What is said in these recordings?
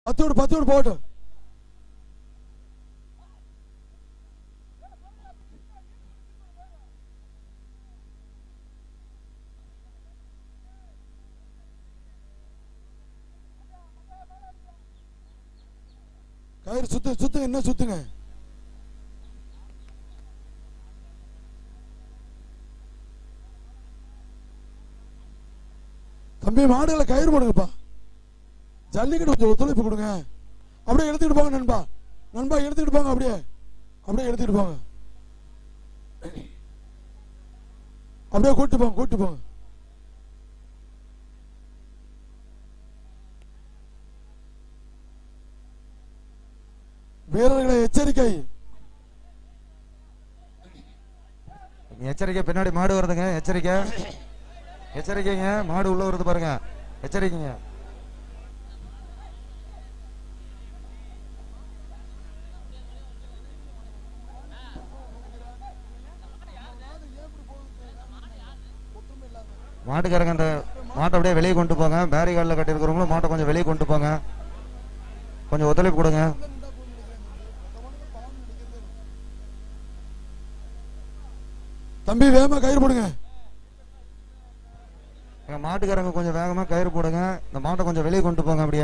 பத்து விடு பத்து விடு போகட்டும் கயிறு சுத்து சுத்துங்க என்ன சுத்துங்க தம்பி மாடுகளை கயிறு போடுங்கப்பா ஜல்லிக்கட்டு கொஞ்சம் ஒத்துழைப்பு கொடுங்க அப்படியே எடுத்துக்கிட்டு போங்க நண்பா நண்பா எடுத்துக்கிட்டு போங்க அப்படியே அப்படியே எடுத்துக்கிட்டு போங்க அப்படியே கூட்டு போங்க கூட்டு போங்க வீரர்களை எச்சரிக்கை எச்சரிக்கை பின்னாடி மாடு வருதுங்க எச்சரிக்கை எச்சரிக்கைங்க மாடு உள்ள வருது பாருங்க எச்சரிக்கைங்க மாட்டுக்காரங்க அந்த மாட்டை அப்படியே வெளியே கொண்டு போங்க பேரிகார்டில் கட்டியிருக்கிறவங்களும் மாட்டை கொஞ்சம் வெளியே கொண்டு போங்க கொஞ்சம் ஒத்துழைப்பு கொடுங்க தம்பி வேகமா கயிறு போடுங்க எங்க மாட்டுக்காரங்க கொஞ்சம் வேகமா கயிறு போடுங்க இந்த மாட்டை கொஞ்சம் வெளியே கொண்டு போங்க அப்படியே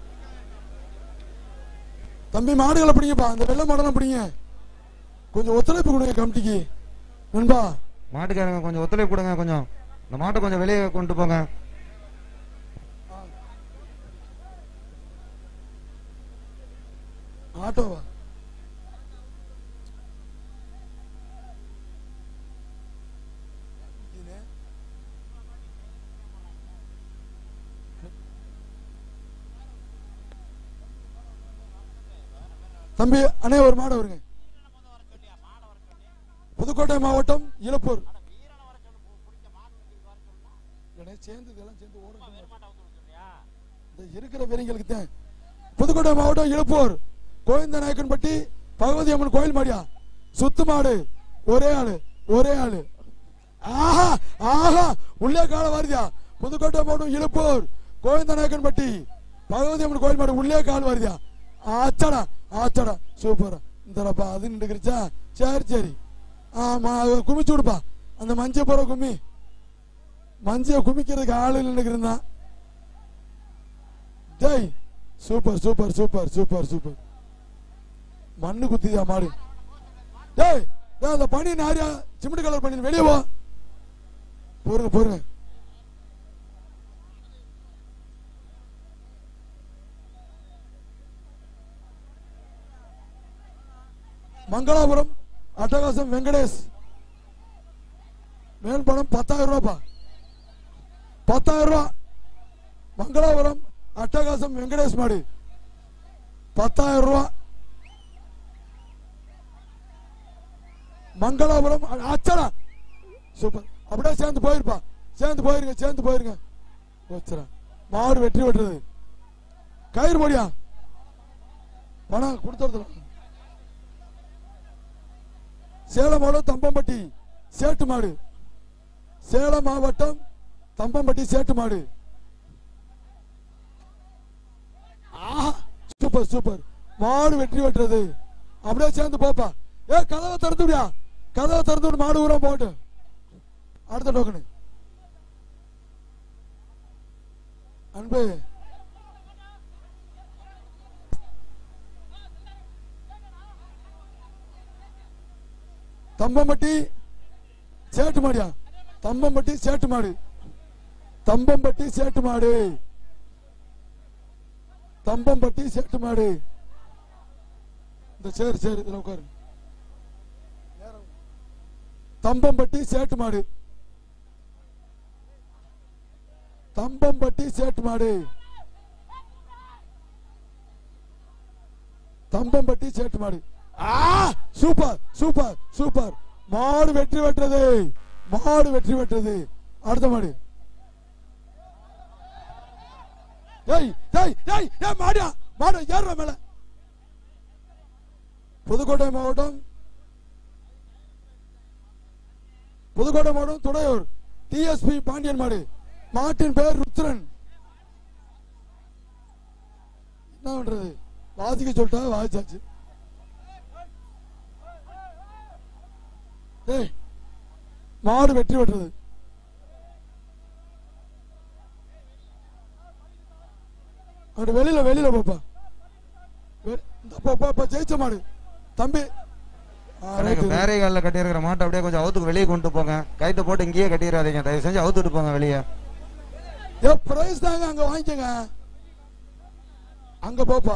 தம்பி மாடுகளை பிடிங்கப்பா அந்த வெள்ளை மாடெல்லாம் பிடிங்க கொஞ்சம் ஒத்துழைப்பு கொடுங்க கமிட்டிக்கு நண்பா மாட்டுக்காரங்க கொஞ்சம் ஒத்துழைப்பு கொடுங்க கொஞ்சம் இந்த மாட்டை கொஞ்சம் வெளியே கொண்டு போங்க ஆட்டோவா தம்பி அண்ணே ஒரு மாடு வருங்க புதுக்கோட்டை மாவட்டம் இலப்பூர் இல்லைண்ணே, சேர்ந்து இதெல்லாம் சேர்ந்து ஓடட்டும். இந்த இருக்கிற வீரங்களுக்கு தான் புதுக்கோட்டை மாவட்டம் இழுப்பூர் கோவிந்த நாயக்கன்பட்டி பகவதி அம்மன் கோயில் மாடியா சுத்து மாடு ஒரே ஆளு ஒரே ஆளு ஆஹா ஆஹா உள்ளே கால வருதியா புதுக்கோட்டை மாவட்டம் இழுப்பூர் கோவிந்த நாயக்கன்பட்டி பகவதி அம்மன் கோயில் மாடு உள்ளே கால் வருதியா ஆச்சடா ஆச்சடா சூப்பர் இந்தப்பா அது நின்றுக்கிருச்சா சரி சரி ஆமா அது குமிச்சு விடுப்பா அந்த மஞ்சள் போற கும்மி மஞ்சள் குமிக்கிறதுக்கு ஆளு நின்றுக்கிருந்தான் டேய் super super super super super மண்ணு குத்தியா மாடு டேய் டேய், அந்த பனி நாரியா சிமெண்ட் கலர் பண்ணி வெளியே வா பொறுங்க பொறுங்க மங்களாபுரம் அட்டகாசம் வெங்கடேஷ் மேல் பணம் பத்தாயிரம் ரூபாப்பா பத்தாயிரம் ரூபா மங்களாபுரம் அட்டகாசம் வெங்கடேஷ் மாடு பத்தாயிரம் ரூபா மங்களாபுரம் அ- அச்சடா சூப்பர் அப்படியே சேர்ந்து போயிருப்பா சேர்ந்து போயிருங்க சேர்ந்து போயிருங்க வச்சுறா மாடு வெற்றி பெற்றது கயிறு போடியா பணம் கொடுத்துறது சேலம் மாவட்டம் தம்பம்பட்டி சேட்டு மாடு சேலம் மாவட்டம் தம்பம்பட்டி சேட்டு மாடு ஆஹா சூப்பர் சூப்பர் மாடு வெற்றி பெற்றது அப்படியே சேர்ந்து போப்பா ஏ கதவை திறந்து விடியா கதவை திறந்து விடு மாடு ஊரம் போட்டு அடுத்த டோக்கனு அன்பு தம்பம்பட்டி சேட்டு மாடியா தம்பம்பட்டி சேட்டு மாடு தம்பம்பட்டி சேட்டு மாடு தம்பம்பட்டி சேட்டு மாடு இந்த சரி சரி இதுல உட்காரு தம்பம்பட்டி சேட்டு மாடு தம்பம்பட்டி சேட்டு மாடு தம்பம்பட்டி சேட்டு மாடு ஆ சூப்பர் சூப்பர் சூப்பர் மாடு வெற்றி பெற்றது மாடு வெற்றி பெற்றது அடுத்த மாடு ஏய் ஏய் ஏய் ஏய் மாடியா மாடு ஏறுற மேல புதுக்கோட்டை மாவட்டம் புதுக்கோட்டை மாவட்டம் துடையூர் டிஎஸ்பி பாண்டியன் மாடு மாட்டின் பேர் ருத்ரன் என்ன பண்றது வாசிக்க சொல்லிட்டா வாசிச்சாச்சு டேய் மாடு வெற்றி பெற்றது அப்படி வெளியில வெளியில போப்பா வெ- இந்த போ, போ, போ, ஜெயிச்ச மாடு தம்பி ஆ, right. வேற காலில் கட்டியிருக்கிற மாட்டை அப்படியே கொஞ்சம் அவுத்துக்கு வெளியே கொண்டு போங்க கைத்தை போட்டு இங்கேயே கட்டிடாதீங்க தயவு செஞ்சு அவுத்துட்டு போங்க வெளியே ஏ பிரைஸ் தாங்க அங்க வாங்கிக்கங்க அங்க போப்பா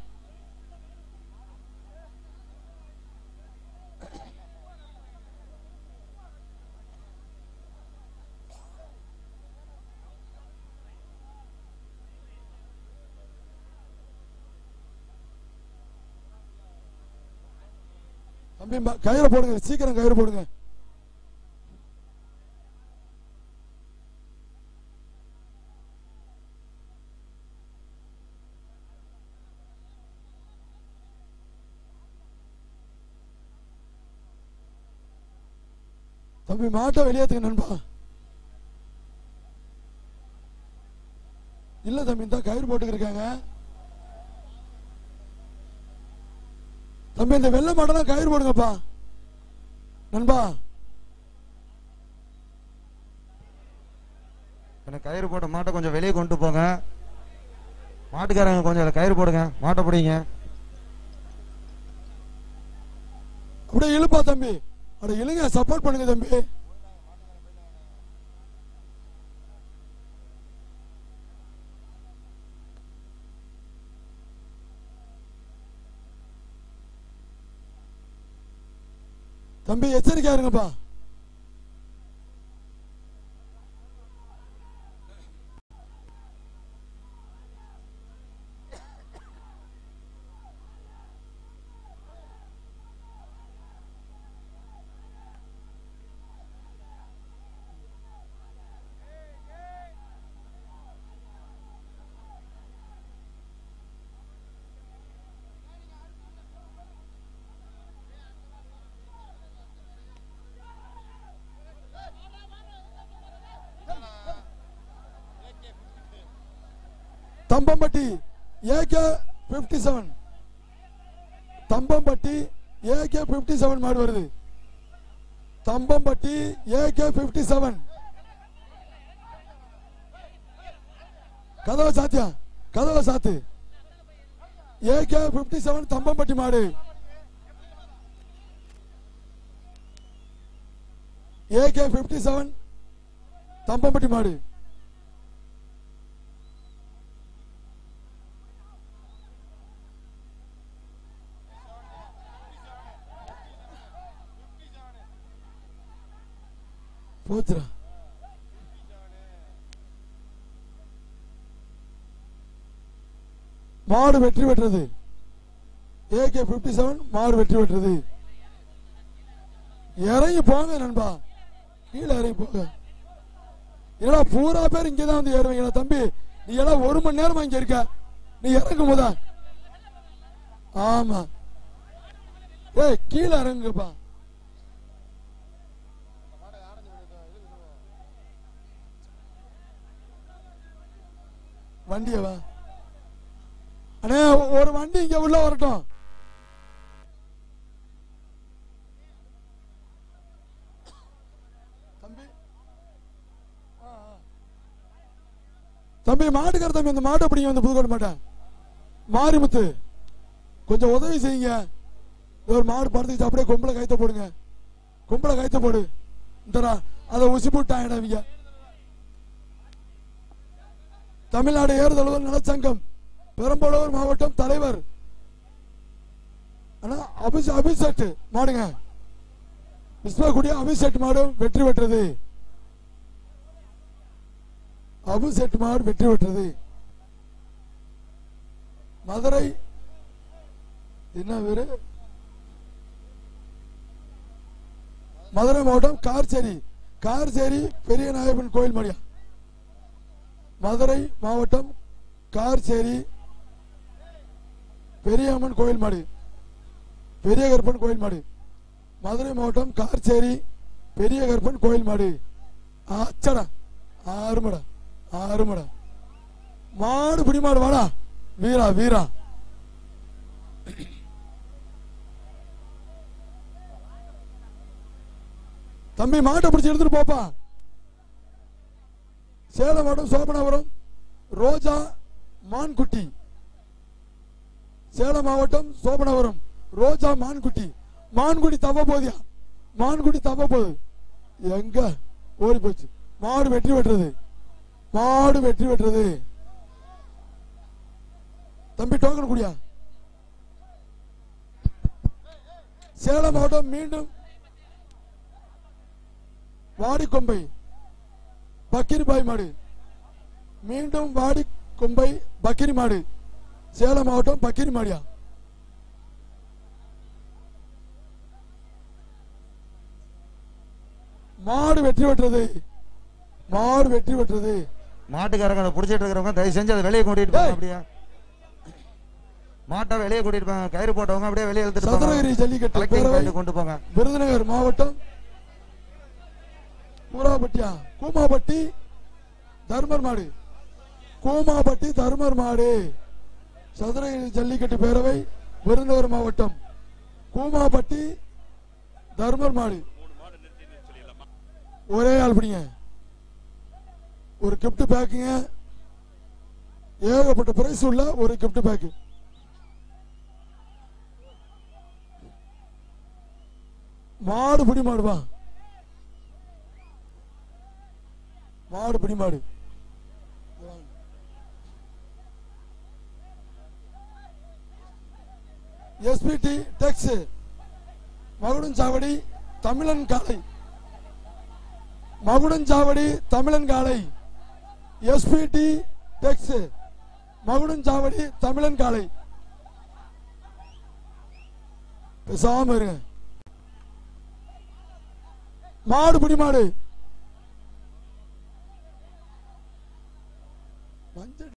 தம்பி ம- கயிறை போடுங்க சீக்கிரம் கயிறு போடுங்க தம்பி மாட்டை வெளியேத்துங்க நண்பா இல்ல தம்பி இந்த கயிறு போட்டுக்கிருக்காங்க தம்பி இந்த வெள்ளை மாட்டெல்லாம் கயிறு போடுங்கப்பா நண்பா எனக்கு கயிறு போட்ட மாட்டை கொஞ்சம் வெளியே கொண்டு போங்க மாட்டுக்காரங்க கொஞ்சம் அதுல கயிறு போடுங்க மாட்டை பிடிங்க அப்படியே இழுப்பா தம்பி அட இழுங்க சப்போர்ட் பண்ணுங்க தம்பி தம்பி எச்சரிக்கையா இருங்கப்பா Thambampatti AK fifty seven Thambampatti AK fifty seven மாடு வருது தம்பம்பட்டி ஏகே பிப்டி செவன் கதவை சாத்தியா கதவை சாத்து ஏகே பிப்டி செவன் தம்பம்பட்டி மாடு ஏகே பிப்டி செவன் தம்பம்பட்டி மாடு போச்சுடா மாடு வெற்றி பெற்றது ஏகே பிப்டி செவன் மாடு வெற்றி பெற்றது இறங்கி போங்க நண்பா கீழே இறங்கி போங்க ஏடா பூரா பேர் இங்கே தான் வந்து ஏறுவீங்களா தம்பி நீ எல்லாம் ஒரு மணி நேரமா இங்க இருக்க நீ இறங்கும் போதா ஆமா ஏய் கீழே இறங்குப்பா வண்டிய வா அண்ணே ஒரு வண்டி இங்க உள்ள வரட்டும் தம்பி ஆ, ஆ. தம்பி மாட்டுக்கார தம்பி இந்த மாட்டை பிடிங்க வந்து புதுக்கோட்டை மாட்டேன் மாரிமுத்து கொஞ்சம் உதவி செய்யுங்க ஒரு மாடு படுத்துக்கிச்சு அப்படியே கொம்பளை கைத்த போடுங்க கொம்பளை கைத்த போடு இந்தடா அதை உசி போட்டாங்க இவங்க தமிழ்நாடு ஏறுதழுவர் நலச்சங்கம் பெரம்பலூர் மாவட்டம் தலைவர் அண்ணா அபிஷ் அபிஷெட் மாடுங்க விஸ்வகுடிய அபிஷெட் மாடு வெற்றி பெற்றது அபிஷெட் மாடு வெற்றி பெற்றது மதுரை என்ன பேரு மதுரை மாவட்டம் கார்சேரி கார்சேரி பெரிய நாயப்பன் கோயில் மடியா மதுரை மாவட்டம் கார்சேரி பெரியம்மன் கோயில் மாடு பெரிய கருப்பன் கோயில் மாடு மதுரை மாவட்டம் கார்சேரி பெரிய கருப்பன் கோயில் மாடு அச்சடா ஆறுமடா ஆறுமடா மாடு பிடி மாடு வாடா வீரா வீரா தம்பி மாட்டை பிடிச்சி எடுத்துட்டு போப்பா சேலம் மாவட்டம் சோபனாபுரம் ரோஜா மான்குட்டி சேலம் மாவட்டம் சோபனாபுரம் ரோஜா மான்குட்டி மான்குடி தவ போதியா மான்குடி தவ போகுது எங்க ஓடி போச்சு மாடு வெற்றி பெற்றது மாடு வெற்றி பெற்றது தம்பி டோக்கன் குடியா சேலம் மாவட்டம் மீண்டும் வாடிக்கொம்பை பக்கீர் பாய் மாடு மீண்டும் வாடி கொம்பை பக்கிரி மாடு சேலம் மாவட்டம் பக்கிரி மாடியா மாடு வெற்றி பெற்றது மாடு வெற்றி பெற்றது மாட்டுக்காரங்க அதை பிடிச்சிட்டு இருக்கிறவங்க தயவு செஞ்சு அதை வெளியே கூட்டிட்டு போங்க டேய். அப்படியே மாட்டை வெளியே கூட்டிட்டு போங்க கயிறு போட்டவங்க அப்படியே வெளியே இழுத்துட்டு சதுரகிரி போங்க ஜல்லிக்கட்டு கலெக்டிங் பேரவை பாயிண்ட் கொண்டு போங்க விருதுநகர் மாவட்டம் கூராப்பட்டியா கூமாப்பட்டி தர்மர் மாடு கூமாப்பட்டி தர்மர் மாடு சதுரகிரி ஜல்லிக்கட்டு பேரவை விருதுநகர் மாவட்டம் கூமாப்பட்டி தர்மர் மாடு ஒரே ஆள் பிடிங்க ஒரு கிஃப்ட் பேக்குங்க ஏகப்பட்ட பிரைஸ் உள்ள ஒரு கிஃப்ட் பேக்கு மாடு பிடி மாடு வா மாடு பிடி மாடு எஸ்பிடி டெக்ஸ் மகுடஞ்சாவடி தமிழன் காலை மகுடஞ்சாவடி தமிழன் காலை எஸ்பிடி டெக்ஸ் மகுடஞ்சாவடி தமிழன் காலை பேசாம இருங்க மாடு பிடி மாடு மஞ்சள்